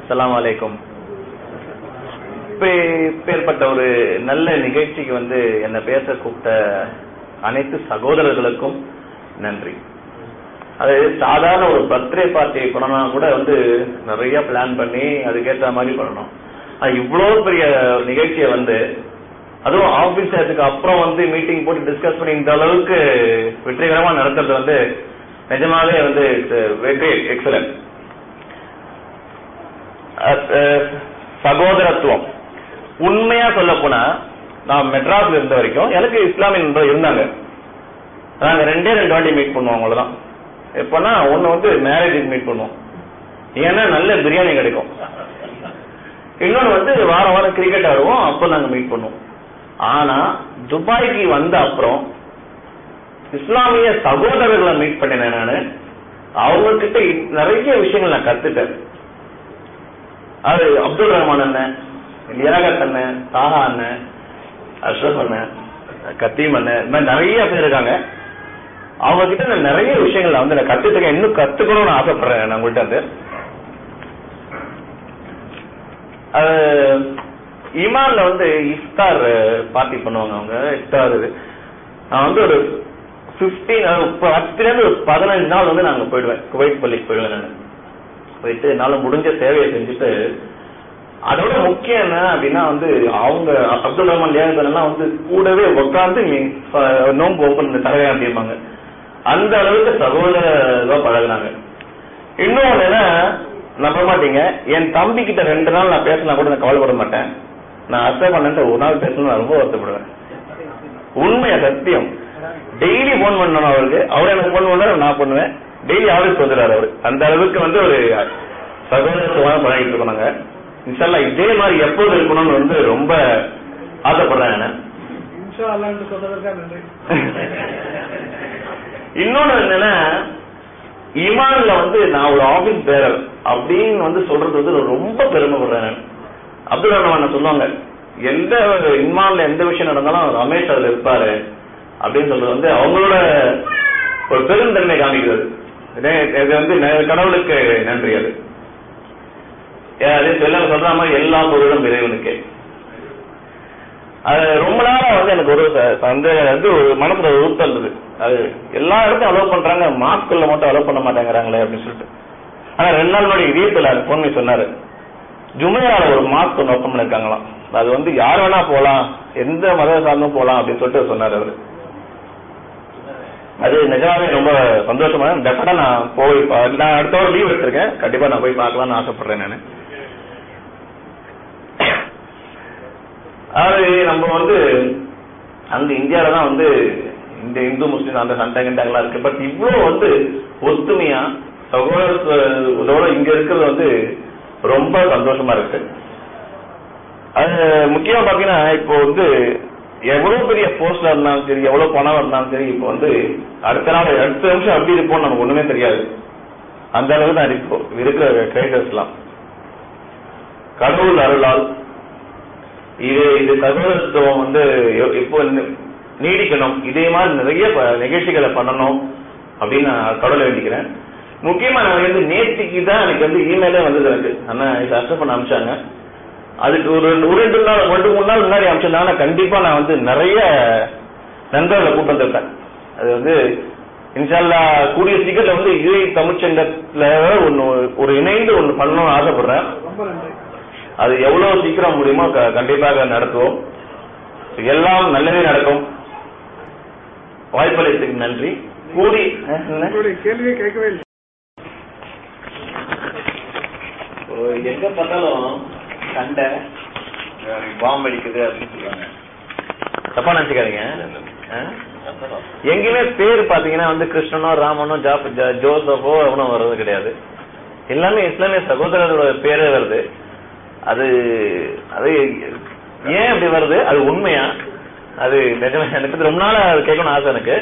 அஸ்ஸலாமு அலைக்கும் இப்பேற்பட்ட ஒரு நல்ல நிகழ்ச்சிக்கு வந்து என்ன பேச கூப்பிட்ட அனைத்து சகோதரர்களுக்கும் நன்றி அது சாதாரண ஒரு பர்த்டே பார்ட்டி பண்ணணும் கூட வந்து நிறைய பிளான் பண்ணி அதுக்கேற்ற மாதிரி பண்ணணும் அது இவ்வளவு பெரிய நிகழ்ச்சியை வந்து அதுவும் ஆபீஸ் அதுக்கு அப்புறம் வந்து மீட்டிங் போட்டு டிஸ்கஸ் பண்ணி இந்த அளவுக்கு வெற்றிகரமா நடத்துறது வந்து நிஜமாவே வந்து வெரி எக்ஸலன்ட் சகோதரத்துவம் உண்மையா சொல்ல போனா நான் மெட்ராஸ்ல இருந்த வரைக்கும் எனக்கு இஸ்லாமிய நண்பர் இருந்தாங்க நாங்க ரெண்டே ரெண்டு வாட்டி மீட் பண்ணுவோம் அவ்வளவுதான் எப்பன்னா ஒண்ணு வந்து மேரேஜுக்கு மீட் பண்ணுவோம் ஏன்னா நல்ல பிரியாணி கிடைக்கும் இன்னொன்னு வந்து வாரம் வாரம் கிரிக்கெட் ஆடுவோம் அப்போ நாங்க மீட் பண்ணுவோம் ஆனா துபாய்க்கு வந்த அப்புறம் இஸ்லாமிய சகோதரர்களை மீட் பண்ணினேன் நானு அவங்க கிட்ட நிறைய விஷயங்கள் நான் கத்துட்டேன் அது அப்துல் ரஹ்மான் அண்ணன் லியாகத் அண்ணன் சாஹா அண்ணன் அஷ்ரப் அண்ணன் கத்தீம் அண்ணன் இந்த மாதிரி நிறைய பேர் இருக்காங்க அவங்க கிட்ட நான் நிறைய விஷயங்கள் வந்து நான் கத்துட்டுருக்கேன் இன்னும் கத்துக்கணும்னு ஆசைப்படுறேன் நான் உங்கள்கிட்ட வந்து அது இமான்ல வந்து இஃப்தார் பார்ட்டி பண்ணுவாங்க அவங்க இஃப்தார் இது நான் வந்து ஒரு பிப்டீன் பத்துல இருந்து ஒரு பதினஞ்சு நாள் வந்து நாங்க போயிடுவேன் குவைத் பள்ளிக்கு போயிடுவேன் நான் போயிட்டு என்னால முடிஞ்ச சேவையை செஞ்சுட்டு அதோட முக்கியம் என்ன அப்படின்னா வந்து அவங்க அப்துல் ரஹ்மான் லியாகத்தெல்லாம் வந்து கூடவே உட்காந்து நோம்பு ஓப்பன் தரவேன் அப்படிம்பாங்க அந்த அளவுக்கு சகோதரா பழகுனாங்க இன்னொன்னு என்ன நம்ப மாட்டீங்க என் தம்பி கிட்ட ரெண்டு நாள் நான் பேசினா கூட நான் கவலைப்பட மாட்டேன் நான் அசை பண்ண ஒரு நாள் பேசணும் நான் ரொம்ப வருத்தப்படுவேன் உண்மையா சத்தியம் டெய்லி போன் பண்ணணும் அவருக்கு அவர் எனக்கு போன் பண்ணாரு நான் பண்ணுவேன் டெய்லி ஆஃபீஸ் வந்துடுறாரு அவரு அந்த அளவுக்கு வந்து ஒரு சகோதரத்துவமாக பழகிட்டு இருக்கோம் நாங்க இன்ஷால்லா இதே மாதிரி எப்போது இருக்கணும்னு வந்து ரொம்ப ஆசைப்படுறேன் நான் இன்னொன்னு என்னன்னா இமான்ல வந்து நான் ஒரு ஆபீஸ் பேரர் அப்படின்னு வந்து சொல்றது வந்து ரொம்ப பெருமைப்படுறேன் நான் அப்துல் ரஹ்மான் சொல்லுவாங்க எந்த இமான்ல எந்த விஷயம் நடந்தாலும் ரமேஷ் அதுல இருப்பாரு அப்படின்னு சொல்றது வந்து அவங்களோட ஒரு பெருந்தன்மை காமிக்கிறது இது வந்து கடவுளுக்கு நன்றி அது அதே சொல்ல சொல்ற மாதிரி எல்லா பொருளும் இறைவனுக்கு அது ரொம்ப நாளா வந்து எனக்கு ஒரு சந்தேகம் வந்து ஒரு மனசுல ஒரு உறுத்தல் இருந்தது அது எல்லா இடத்தையும் அலோவ் பண்றாங்க மாஸ்குள்ள மட்டும் அலோவ் பண்ண மாட்டேங்கிறாங்களே அப்படின்னு சொல்லிட்டு ஆனா ரெண்டு நாள் முன்னாடி வீட்டுல போன் பண்ணி சொன்னாரு ஜுமையால ஒரு மாஸ்க் ஒன்று ஓப்பன் பண்ணிருக்காங்களாம் அது வந்து யார் வேணா போலாம் எந்த மத சார்ந்தும் போலாம் அப்படின்னு சொல்லிட்டு சொன்னாரு அவரு அது நிஜமாவே ரொம்ப சந்தோஷமா டெஃபினட்டா நான் போய் நான் அடுத்த வாரம் லீவ் எடுத்திருக்கேன் கண்டிப்பா நான் போய் பார்க்கலாம்னு ஆசைப்படுறேன் நான் அதாவது நம்ம வந்து அங்க இந்தியாவில தான் வந்து இந்த இந்து முஸ்லீம் அந்த சண்டை கிண்டங்கள்லாம் இருக்கு பட் இவ்வளவு வந்து ஒத்துமையா சகோதரத்தோட இங்க இருக்கிறது வந்து ரொம்ப சந்தோஷமா இருக்கு அது முக்கியமா பாத்தீங்கன்னா இப்போ வந்து எவ்வளவு பெரிய போஸ்ட்ல இருந்தாலும் சரி எவ்வளவு பணம் இருந்தாலும் சரி இப்போ வந்து அடுத்த நாள் அடுத்த நிமிஷம் அப்படி இருப்போம் நமக்கு ஒண்ணுமே தெரியாது அந்த அளவுக்கு தான் இருக்கும் இருக்கிற கிரேட்டர்ஸ் எல்லாம் கடவுள் அருளால் இது இது சகோதரத்துவம் வந்து இப்போ நீடிக்கணும் இதே மாதிரி நிறைய நிகழ்ச்சிகளை பண்ணணும் அப்படின்னு நான் கடவுளை வேண்டிக்கிறேன் முக்கியமா நான் வந்து நேற்றுக்கு தான் எனக்கு வந்து இமெயிலே வந்தது எனக்கு அண்ணா இது அக்செப்ட் பண்ண அமிச்சாங்க அதுக்கு ஒரு ஒரு ரெண்டு நாள் ரெண்டு மூணு நாள் முன்னாடி அமிச்சிருந்தாங்கன்னா கண்டிப்பா நான் வந்து நிறைய நண்பர்களை கூட்டு வந்திருப்பேன் அது வந்து இன்ஷால்லா கூடிய சீக்கிரத்துல வந்து இதை தமிழ்ச்சங்கத்துல ஒன்னு ஒரு இணைந்து ஒன்னு பண்ணணும்னு ஆசைப்படுறேன் அது எவ்வளவு சீக்கிரம் முடியுமோ கண்டிப்பாக நடத்துவோம் எல்லாம் நல்லதே நடக்கும் வாய்ப்பளித்ததுக்கு நன்றி கூடி கேள்வியே கேட்கவே இல்லை எங்க பார்த்தாலும் சண்டை பாம்பு அடிக்குது அப்படின்னு சொல்லுவாங்க தப்பா நினைச்சுக்காதீங்க எங்கேயுமே பேர் பாத்தீங்கன்னா வந்து கிருஷ்ணனோ ராமனோ ஜோசப்போ அவனும் வர்றது கிடையாது எல்லாமே இஸ்லாமிய சகோதரரோட பேரே வருது அது அது ஏன் அப்படி வருது அது உண்மையா அது நிஜமா எனக்கு ரொம்ப நாளா அது கேட்கணும் ஆசை எனக்கு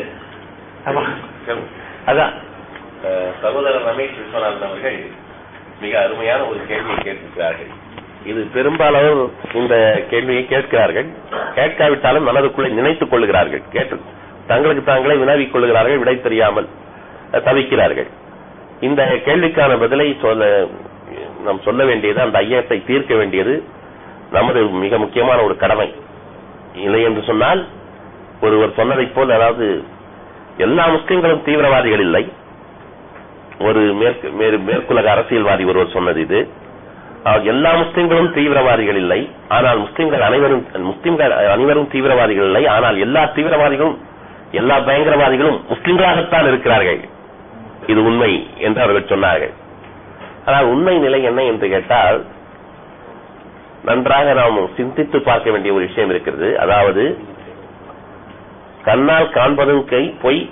அதான் சகோதரர் ரமேஷ் விஸ்வநாதன் அவர்கள் மிக அருமையான ஒரு கேள்வியை கேட்டிருக்கிறார்கள் இது பெரும்பாலும் இந்த கேள்வியை கேட்கிறார்கள் கேட்காவிட்டாலும் மனதுக்குள்ளே நினைத்துக் கொள்கிறார்கள் கேட்டு தங்களுக்கு தாங்களே வினாவிக் கொள்கிறார்கள் விடை தெரியாமல் தவிக்கிறார்கள் இந்த கேள்விக்கான பதிலை சொல்ல நாம் சொல்ல வேண்டியது அந்த ஐயத்தை தீர்க்க வேண்டியது நமது மிக முக்கியமான ஒரு கடமை இல்லை என்று சொன்னால் ஒருவர் சொன்னதைப் போல் அதாவது எல்லா முஸ்லிம்களும் தீவிரவாதிகள் இல்லை ஒரு மேற்கு மேற்- மேற்குலக அரசியல்வாதி ஒருவர் சொன்னது இது அஹ், எல்லா முஸ்லிம்களும் தீவிரவாதிகள் இல்லை ஆனால் முஸ்லிம்கள் அனைவரும் முஸ்லிம்கள் அனைவரும் தீவிரவாதிகள் இல்லை ஆனால் எல்லா தீவிரவாதிகளும் எல்லா பயங்கரவாதிகளும் முஸ்லிம்களாகத்தான் இருக்கிறார்கள் இது உண்மை என்று அவர்கள் சொன்னார்கள் ஆனால் உண்மை நிலை என்ன என்று கேட்டால் நன்றாக நாம் சிந்தித்து பார்க்க வேண்டிய ஒரு விஷயம் இருக்கிறது அதாவது கண்ணால் காண்பதும் கை பொய்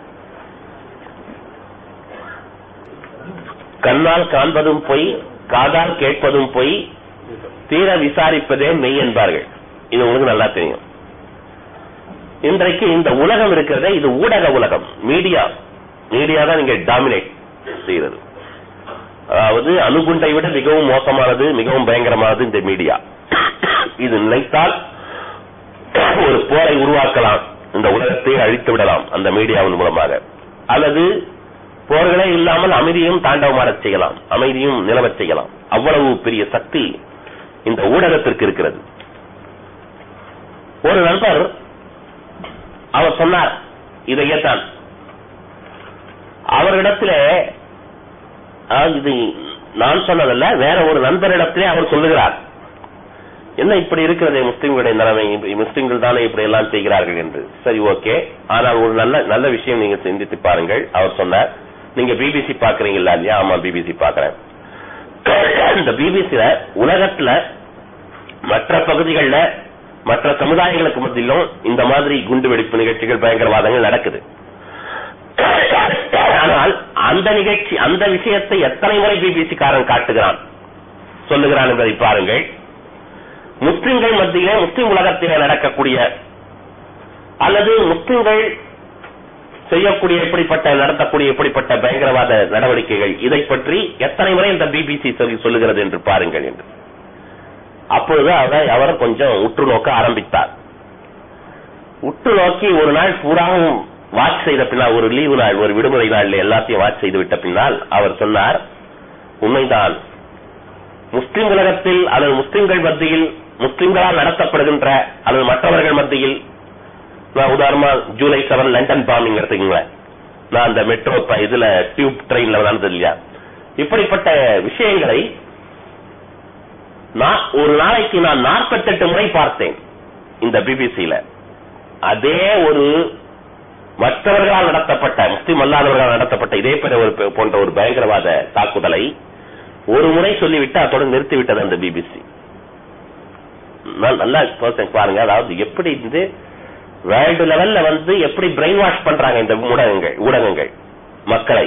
கண்ணால் காண்பதும் பொய் காதால் கேட்பதும் பொய் தீர விசாரிப்பதே மெய் என்பார்கள் இது உங்களுக்கு நல்லா தெரியும் இன்றைக்கு இந்த உலகம் இருக்கிறதே இது ஊடக உலகம் மீடியா மீடியா தான் இங்க டாமினேட் செய்கிறது அதாவது அணுகுண்டை விட மிகவும் மோசமானது மிகவும் பயங்கரமானது இந்த மீடியா இது நினைத்தால் ஒரு போரை உருவாக்கலாம் இந்த உலகத்தை அழித்து விடலாம் அந்த மீடியாவின் மூலமாக அல்லது போர்களே இல்லாமல் அமைதியும் தாண்டவமாடச் செய்யலாம் அமைதியும் நிலவச் செய்யலாம் அவ்வளவு பெரிய சக்தி இந்த ஊடகத்திற்கு இருக்கிறது ஒரு நண்பர் அவர் சொன்னார் இதையேத்தான் அவரிடத்திலே அதாவது இது நான் சொன்னதல்ல வேற ஒரு நண்பரிடத்திலே அவர் சொல்லுகிறார் என்ன இப்படி இருக்கிறது முஸ்லிம்களுடைய நிலைமை இப்ப முஸ்லிம்கள் தானே இப்படி எல்லாம் செய்கிறார்கள் என்று சரி ஓகே ஆனால் ஒரு நல்ல நல்ல விஷயம் நீங்க சிந்தித்து பாருங்கள் அவர் சொன்னார் நீங்க பிபிசி பாக்குறீங்களா இல்லையா ஆமா பிபிசி பாக்குறேன் இந்த பிபிசில உலகத்துல மற்ற பகுதிகளில் மற்ற சமுதாயங்களுக்கு மத்தியிலும் இந்த மாதிரி குண்டு வெடிப்பு நிகழ்ச்சிகள் பயங்கரவாதங்கள் நடக்குது ஆனால் அந்த நிகழ்ச்சி அந்த விஷயத்தை எத்தனை முறை பிபிசி காரன் காட்டுகிறான் சொல்லுகிறான் என்பதை பாருங்கள் முஸ்லிம்கள் மத்தியிலே முஸ்லிம் உலகத்திலே நடக்கக்கூடிய அல்லது முஸ்லிம்கள் செய்யக்கூடிய எப்படிப்பட்ட நடத்தக்கூடிய எப்படிப்பட்ட பயங்கரவாத நடவடிக்கைகள் இதை பற்றி எத்தனை முறை இந்த பிபிசி சொல்லி சொல்லுகிறது என்று பாருங்கள் என்று அப்பொழுது அவர் அவர் கொஞ்சம் உற்று நோக்க ஆரம்பித்தார் உற்று நோக்கி ஒரு நாள் பூராவும் வாட்ச் செய்த பின்னால் ஒரு லீவு நாள் ஒரு விடுமுறை நாளில் எல்லாத்தையும் வாட்ச் செய்து விட்ட பின்னால் அவர் சொன்னார் உண்மைதான் முஸ்லிம் உலகத்தில் அல்லது முஸ்லிம்கள் மத்தியில் முஸ்லிம்களால் நடத்தப்படுகின்ற அல்லது மற்றவர்கள் மத்தியில் நான் உதாரணமா ஜூலை செவன் லண்டன் பாம்பிங் எடுத்துக்கங்களேன் நான் அந்த மெட்ரோ இதுல டியூப் ட்ரெயின்ல நடந்தது இல்லையா இப்படிப்பட்ட விஷயங்களை நான் ஒரு நாளைக்கு நான் 48 முறை பார்த்தேன் இந்த பிபிசியில அதே ஒரு மற்றவர்களால் நடத்தப்பட்ட முஸ்லிம் அல்லாதவர்களால் நடத்தப்பட்ட இதே போன்ற ஒரு போன்ற ஒரு பயங்கரவாத தாக்குதலை ஒரு முறை சொல்லிவிட்டு அதோடு நிறுத்திவிட்டது அந்த பிபிசி நல்லா யோசிச்சு பாருங்க அதாவது எப்படி வந்து வேர்ல்டு லெவல்ல வந்து எப்படி பிரெயின் வாஷ் பண்றாங்க இந்த ஊடகங்கள் ஊடகங்கள் மக்களை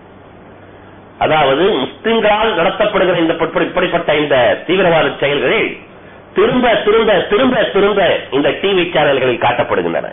அதாவது முஸ்லிம்களால் நடத்தப்படுகிற இந்த இப்படி- இப்படிப்பட்ட இந்த தீவிரவாத செயல்களில் திரும்ப திரும்ப திரும்ப திரும்ப இந்த டிவி சேனல்களில் காட்டப்படுகின்றன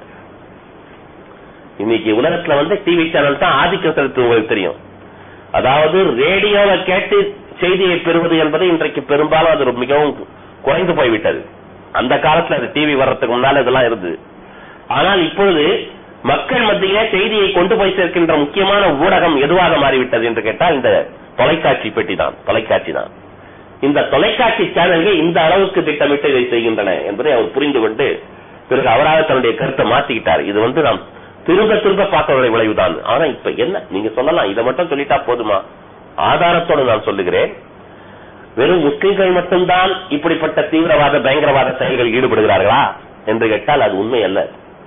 இன்னைக்கு உலகத்துல வந்து டிவி சேனல் தான் ஆதிக்கம் செலுத்து உங்களுக்கு தெரியும் அதாவது ரேடியோவை கேட்டு செய்தியை பெறுவது என்பது இன்றைக்கு பெரும்பாலும் அது மிகவும் குறைந்து போய்விட்டது அந்த காலத்துல அது டிவி வர்றதுக்கு முன்னால இதெல்லாம் இருந்தது ஆனால் இப்பொழுது மக்கள் மத்தியிலே செய்தியை கொண்டு போய் சேர்க்கின்ற முக்கியமான ஊடகம் எதுவாக மாறிவிட்டது என்று கேட்டால் இந்த தொலைக்காட்சி பெட்டி தான் தொலைக்காட்சி தான் இந்த தொலைக்காட்சி சேனல்கள் இந்த அளவுக்கு திட்டமிட்டு இதை செய்கின்றன என்பதை அவர் புரிந்து கொண்டு பிறகு அவராக தன்னுடைய கருத்தை மாத்திக்கிட்டார் இது வந்து நாம் திரும்ப திரும்ப பார்த்தவருடைய விளைவுதான் ஆனா இப்ப என்ன நீங்க சொல்லலாம் இதை மட்டும் சொல்லிட்டா போதுமா ஆதாரத்தோடு நான் சொல்லுகிறேன் வெறும் முஸ்லிம்கள் மட்டும்தான் இப்படிப்பட்ட தீவிரவாத பயங்கரவாத செயல்களில் ஈடுபடுகிறார்களா என்று கேட்டால் அது உண்மை அல்ல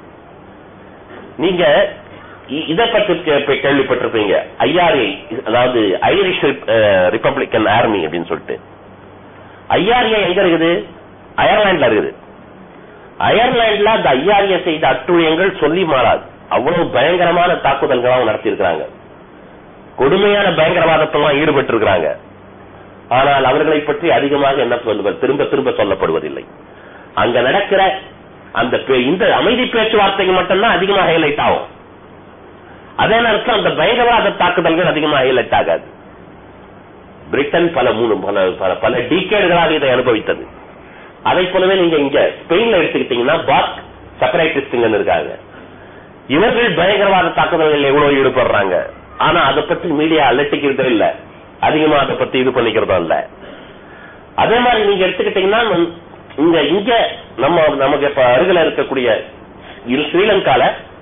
நீங்க இ- இதை பற்றி கே- கேள்விப்பட்டிருப்பீங்க ஐஆர்ஏ அதாவது ஐரிஷ் ரிப்பப்ளிக்கன் ஆர்மி அப்படின்னு சொல்லிட்டு ஐஆர்ஏ எங்க இருக்குது அயர்லாந்துல இருக்குது அயர்லாந்துல அந்த ஐஆர்ஏ செய்த அட்டுழியங்கள் சொல்லி மாறாது அவ்வளவு பயங்கரமான தாக்குதல்கள் அவங்க நடத்தியிருக்கிறாங்க கொடுமையான பயங்கரவாதத்தெல்லாம் ஈடுபட்டு இருக்கிறாங்க ஆனால் அவர்களை பற்றி அதிகமாக என்ன சொல்லுவது திரும்ப திரும்ப சொல்லப்படுவதில்லை அங்க நடக்கிற அந்த பே- இந்த அமைதி பேச்சுவார்த்தைக்கு மட்டும்தான் அதிகமாக ஹைலைட் ஆகும் அதே நேரத்தில் அந்த பயங்கரவாத தாக்குதல்கள் அதிகமாக ஹைலைட் ஆகாது பிரிட்டன் பல மூணு பல பல- பல டீகேடுகளாக இதை அனுபவித்தது அதை போலவே நீங்க இங்க ஸ்பெயின்ல எடுத்துக்கிட்டீங்கன்னா பாக் செப்பரேட்டிஸ்டுங்க இருக்காங்க இவர்கள் பயங்கரவாத தாக்குதல்கள் எவ்வளவு ஈடுபடுறாங்க ஆனா அதை பற்றி மீடியா அலட்டிக்கிறதே இல்ல அதிகமா அதை பத்தி இது பண்ணிக்கிறதும் இல்ல அதே மாதிரி நீங்க எடுத்துக்கிட்டீங்கன்னா வந்து இங்க இங்க நம்ம நமக்கு இப்ப அருகில இருக்கக்கூடிய இது ஸ்ரீலங்கால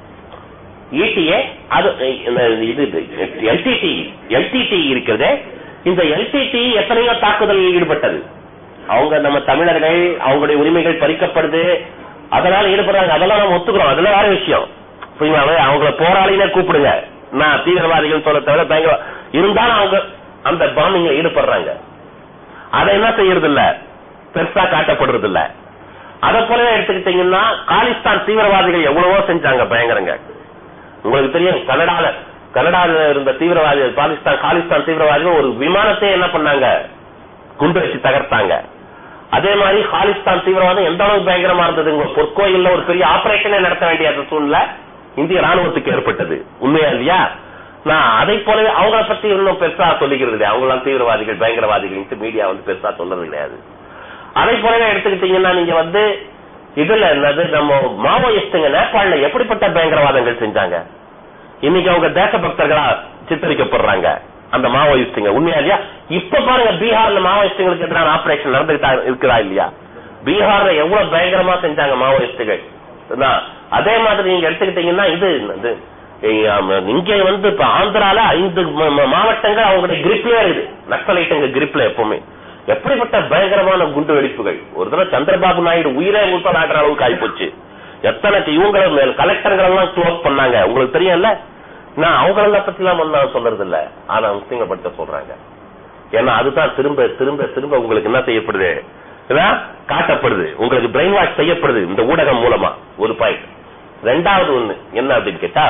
ஈட்டிஏ அது இந்த இது எல்டிடி எல்டிடி இருக்கிறது இந்த எல்டிடி எத்தனையோ தாக்குதலில் ஈடுபட்டது அவங்க நம்ம தமிழர்கள் அவங்களுடைய உரிமைகள் பறிக்கப்படுது அதனால ஈடுபடுறாங்க அதெல்லாம் நம்ம ஒத்துக்கிறோம் அதெல்லாம் வேற விஷயம் புரியுமா அவங்கள போராளினே கூப்பிடுங்க நான் தீவிரவாதிகள் சொல்ல தவிர பயங்கர இருந்தாலும் அவங்க அந்த பாம்பிங்ல ஈடுபடுறாங்க அதை என்ன செய்யறது இல்ல பெருசா காட்டப்படுறது இல்ல அத போலவே எடுத்துக்கிட்டீங்கன்னா காலிஸ்தான் தீவிரவாதிகள் எவ்வளவோ செஞ்சாங்க பயங்கரங்க உங்களுக்கு தெரியும் கனடால கனடால இருந்த தீவிரவாதிகள் பாகிஸ்தான் காலிஸ்தான் தீவிரவாதிகள் ஒரு விமானத்தை என்ன பண்ணாங்க குண்டு வச்சு தகர்த்தாங்க அதே மாதிரி காலிஸ்தான் தீவிரவாதம் எந்த அளவுக்கு பயங்கரமா இருந்தது உங்க பொற்கோயில்ல ஒரு பெரிய ஆபரேஷனே நடத்த வேண்டிய அந்த சூழ்நிலை இந்திய ராணுவத்துக்கு ஏற்பட்டது உண்மையா இல்லையா நான் அதை போலவே அவங்கள பத்தி இன்னும் பெருசா சொல்லிக்கிறது இல்லையா அவங்களாம் தீவிரவாதிகள் பயங்கரவாதிகள் மீடியா வந்து பெருசா சொல்றது கிடையாது அதை போலவே எடுத்துக்கிட்டீங்கன்னா நீங்க வந்து இதுல என்னது நம்ம மாவோயிஸ்டுங்க நேபாளில எப்படிப்பட்ட பயங்கரவாதங்கள் செஞ்சாங்க இன்னைக்கு அவங்க தேசபக்தர்களா சித்தரிக்கப்படுறாங்க அந்த மாவோயிஸ்டுங்க உண்மையா இல்லையா இப்ப பாருங்க பீகார்ல மாவோயிஸ்டுகளுக்கு எதிரான ஆபரேஷன் நடந்துகிட்டா இருக்குதா இல்லையா பீகார்ல எவ்வளவு பயங்கரமா செஞ்சாங்க மாவோயிஸ்டுகள் நான் அதே மாதிரி நீங்க எடுத்துக்கிட்டீங்கன்னா இது இது, ஆம், இங்க வந்து இப்ப ஆந்திரால ஐந்து ம- ம- மாவட்டங்கள் அவங்களுடைய கிரிப்லயே இருக்குது நக்சலைட்டுங்க கிரிப்ல எப்பவுமே எப்படிப்பட்ட பயங்கரமான குண்டு வெடிப்புகள் ஒரு தடவை சந்திரபாபு நாயுடு உயிரே உட்பட ஆடுற அளவுக்கு ஆயிப்போச்சு எத்தனை இவங்களை மேல் கலெக்டர்கள் எல்லாம் க்ளோஸ் பண்ணாங்க உங்களுக்கு தெரியும்ல நான் அவங்கள பத்தி எல்லாம் ஒன்னும் சொல்றது இல்ல ஆனா முஸ்லீம்களை பத்தி தான் சொல்றாங்க ஏன்னா அதுதான் திரும்ப திரும்ப திரும்ப உங்களுக்கு என்ன செய்யப்படுது இதான் காட்டப்படுது உங்களுக்கு பிரெயின் வாஷ் செய்யப்படுது இந்த ஊடகம் மூலமா ஒரு பாயிண்ட் ரெண்டாவது ஒண்ணு என்ன அப்படின்னு கேட்டா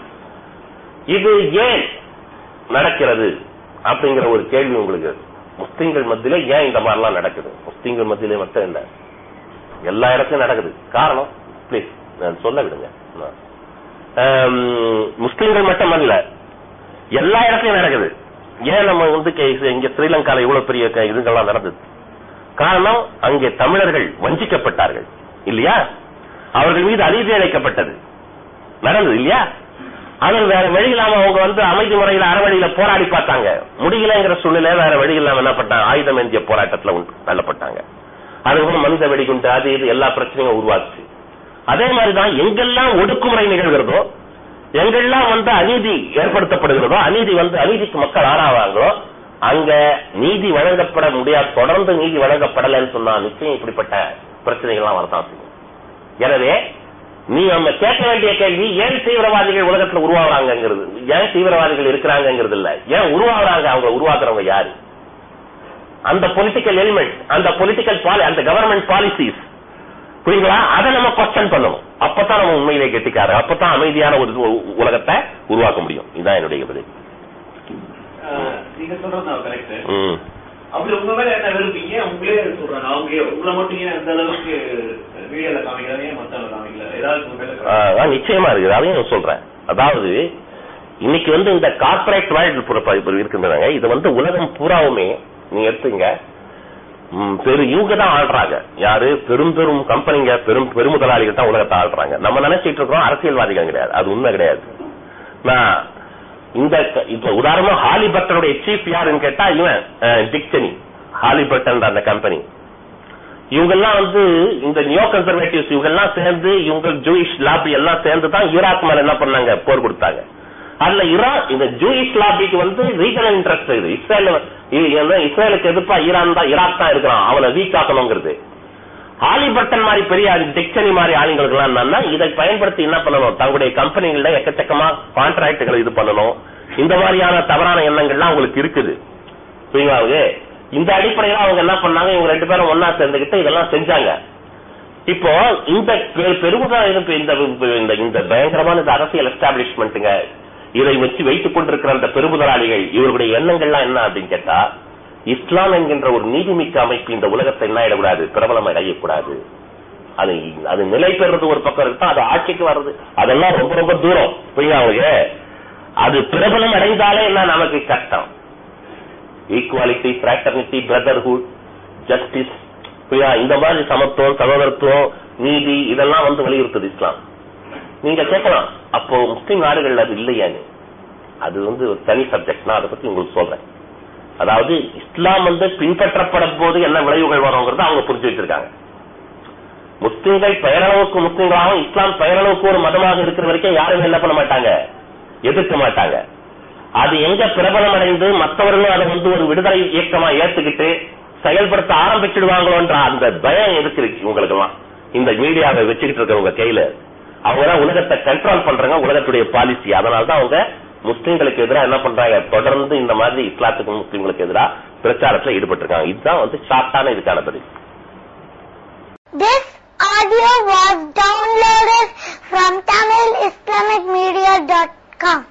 இது ஏன் நடக்கிறது அப்படிங்கிற ஒரு கேள்வி உங்களுக்கு முஸ்லிம்கள் மத்தியில ஏன் இந்த மாதிரிலாம் நடக்குது முஸ்லிம்கள் மத்தியில மட்டும் இல்ல எல்லா இடத்துலயும் நடக்குது காரணம் ப்ளீஸ் சொல்ல விடுங்க ஆம், முஸ்லிம்கள் மட்டும் அல்ல எல்லா இடத்துலயும் நடக்குது ஏன் நம்ம வந்து கே- இங்க ஸ்ரீலங்கால இவ்வளவு பெரிய க- இதுங்கெல்லாம் நடந்தது காரணம் அங்கே தமிழர்கள் வஞ்சிக்கப்பட்டார்கள் இல்லையா அவர்கள் மீது அநீதி இழைக்கப்பட்டது நடந்தது இல்லையா அதில் வேற வழி இல்லாம அவங்க வந்து அமைதி முறையில அறவழியில போராடி பார்த்தாங்க முடியலங்கிற சூழ்நிலை வேற வழி இல்லாம என்ன பண்ணாங்க ஆயுதம் ஏந்திய போராட்டத்துல உண்டு- தள்ளப்பட்டாங்க அதுக்கப்புறம் மனித வெடிகுண்டு அது இது எல்லா பிரச்சனையும் உருவாச்சு அதே மாதிரிதான் எங்கெல்லாம் ஒடுக்குமுறை நிகழ்கிறதோ எங்கெல்லாம் வந்து அநீதி ஏற்படுத்தப்படுகிறதோ அநீதி வந்து அநீதிக்கு மக்கள் ஆளாவாங்களோ அங்க நீதி வழங்கப்பட முடியாது தொடர்ந்து நீதி வழங்கப்படலைன்னு சொன்னா நிச்சயம் இப்படிப்பட்ட பிரச்சனைகள்லாம் வரதான் செய்யும் எனவே நீ நம்ம கேட்க வேண்டிய கேள்வி ஏன் தீவிரவாதிகள் உலகத்துல உருவாகுறாங்கிறது ஏன் தீவிரவாதிகள் இருக்கிறாங்கிறது இல்ல ஏன் உருவாகுறாங்க அவங்க உருவாக்குறவங்க யாரு அந்த பொலிட்டிக்கல் எலிமெண்ட் அந்த பொலிட்டிக்கல் அந்த கவர்மெண்ட் பாலிசிஸ் புரியுங்களா அதை நம்ம கொஸ்டன் பண்ணணும் அப்பதான் நம்ம உண்மையிலே கெட்டிக்காரு அப்பதான் அமைதியான ஒரு உ- உலகத்தை உருவாக்க முடியும் இதுதான் என்னுடைய பதில் ஆஹ் நீங்க சொல்றது கரெக்ட் ம். அப்படி உங்க மேல என்ன வெறுப்பீங்க உங்களே சொல்றாங்க அவங்க உங்களை மட்டும் ஏன் இந்த அளவுக்கு வீடியோல காமிக்கிறாங்க ஏன் மத்தவங்க காமிக்கல ஏதாவது உங்க மேல ஆ, அதான் நிச்சயமா இருக்குது அதையும் நான் சொல்றேன் அதாவது இன்னைக்கு வந்து இந்த கார்பரேட் வேர்ல்டு இருக்கின்றன இது வந்து உலகம் பூராவுமே நீங்க எடுத்துங்க ம், பெரு இவங்க தான் ஆள்றாங்க யாரு பெரும் பெரும் கம்பெனிங்க பெரும் பெருமுதலாளிகள் தான் உலகத்தை ஆள்றாங்க நம்ம நினைச்சிட்டு இருக்கிறோம் அரசியல்வாதிகள் கிடையாது அது உண்மை கிடையாது நான் இந்த க- இப்ப உதாரணமா ஹாலிபர்டனுடைய சீஃப் யாருன்னு கேட்டா இவன் அஹ், டிக்சனி ஹாலிபர்டன் அந்த கம்பெனி இவங்கெல்லாம் வந்து இந்த நியோ கன்சர்வேட்டிவ்ஸ் இவங்கெல்லாம் சேர்ந்து இவங்க ஜூயிஷ் லாபி எல்லாம் சேர்ந்து தான் ஈராக் மேல என்ன பண்ணாங்க போர் கொடுத்தாங்க அதுல ஈராக் இந்த ஜூயிஷ் லாபிக்கு வந்து ரீஜனல் இன்ட்ரெஸ்ட் இருக்குது இஸ்ரேல் இ- என்ன இஸ்ரேலுக்கு எதிர்ப்பா ஈரான் தான் ஈராக் தான் இருக்கிறான் அவனை வீக் ஆக்கணுங்கிறது ஹாலிபர்டன் மாதிரி பெரிய டிக்சனி மாதிரி ஆளுங்களுக்கு எல்லாம் என்னன்னா இதை பயன்படுத்தி என்ன பண்ணணும் தங்களுடைய கம்பெனிகள்ல எக்கச்சக்கமா கான்ட்ராக்டுகளை இது பண்ணணும் இந்த மாதிரியான தவறான எண்ணங்கள்லாம் அவங்களுக்கு இருக்குது புரியுங்களா அவங்க இந்த அடிப்படையில அவங்க என்ன பண்ணாங்க இவங்க ரெண்டு பேரும் ஒன்னா சேர்ந்துகிட்டு இதெல்லாம் செஞ்சாங்க இப்போ இந்த பெ- பெருமுதா இந்த இந்த இந்த பயங்கரமான இந்த அரசியல் எஸ்டாப்ளிஷ்மெண்ட்டுங்க இதை வச்சு வைத்துக் கொண்டிருக்கிற அந்த பெருமுதலாளிகள் இவருடைய எண்ணங்கள்லாம் என்ன அப்படின்னு கேட்டா இஸ்லாம் என்கின்ற ஒரு நீதிமிக்க அமைப்பு இந்த உலகத்தை என்ன ஆயிடக்கூடாது பிரபலம் அடையக்கூடாது அது அது நிலை பெறுறது ஒரு பக்கம் இருக்கு அது ஆட்சிக்கு வர்றது அதெல்லாம் ரொம்ப ரொம்ப தூரம் புரியுதா அவங்களுக்கு அது பிரபலம் அடைந்தாலே என்ன நமக்கு கஷ்டம் ஈக்குவாலிட்டி ஃபிராட்டர்னிட்டி பிரதர்ஹுட் ஜஸ்டிஸ் இந்த மாதிரி சமத்துவம் சகோதரத்துவம் நீதி இதெல்லாம் வந்து வலியுறுத்துது இஸ்லாம் நீங்க கேட்கலாம் அப்போ முஸ்லிம் நாடுகள் அது இல்லையான்னு அது வந்து ஒரு தனி சப்ஜெக்ட் நான் அதை பத்தி உங்களுக்கு சொல்றேன் அதாவது இஸ்லாம் வந்து பின்பற்றப்படும் போது என்ன விளைவுகள் வருங்கிறத அவங்க புரிஞ்சு வச்சிருக்காங்க முஸ்லிம்கள் பெயரளவுக்கு முஸ்லிம்களாகவும் இஸ்லாம் பெயரளவுக்கு ஒரு மதமாக இருக்கிற வரைக்கும் யாருமே என்ன பண்ண மாட்டாங்க எதிர்க்க மாட்டாங்க அது எங்க பிரபலம் அடைந்து மற்றவர்களும் அதை வந்து ஒரு விடுதலை இயக்கமா ஏத்துக்கிட்டு செயல்படுத்த ஆரம்பிச்சிடுவாங்களோன்ற அந்த பயம் இருக்கு உங்களுக்கு எல்லாம் இந்த மீடியாவை வச்சுக்கிட்டு இருக்கிறவங்க கையில அவங்க தான் உலகத்தை கண்ட்ரோல் பண்றாங்க உலகத்துடைய பாலிசி அதனால தான் அவங்க முஸ்லிம்களுக்கு எதிராக என்ன பண்றாங்க தொடர்ந்து இந்த மாதிரி இஸ்லாத்துக்கு முஸ்லிம்களுக்கு எதிராக பிரச்சாரத்துல ஈடுபட்டு இருக்காங்க இதுதான் வந்து ஷார்ட்டான இதுக்கான பதில் This audio was downloaded from TamilIslamicMedia.com.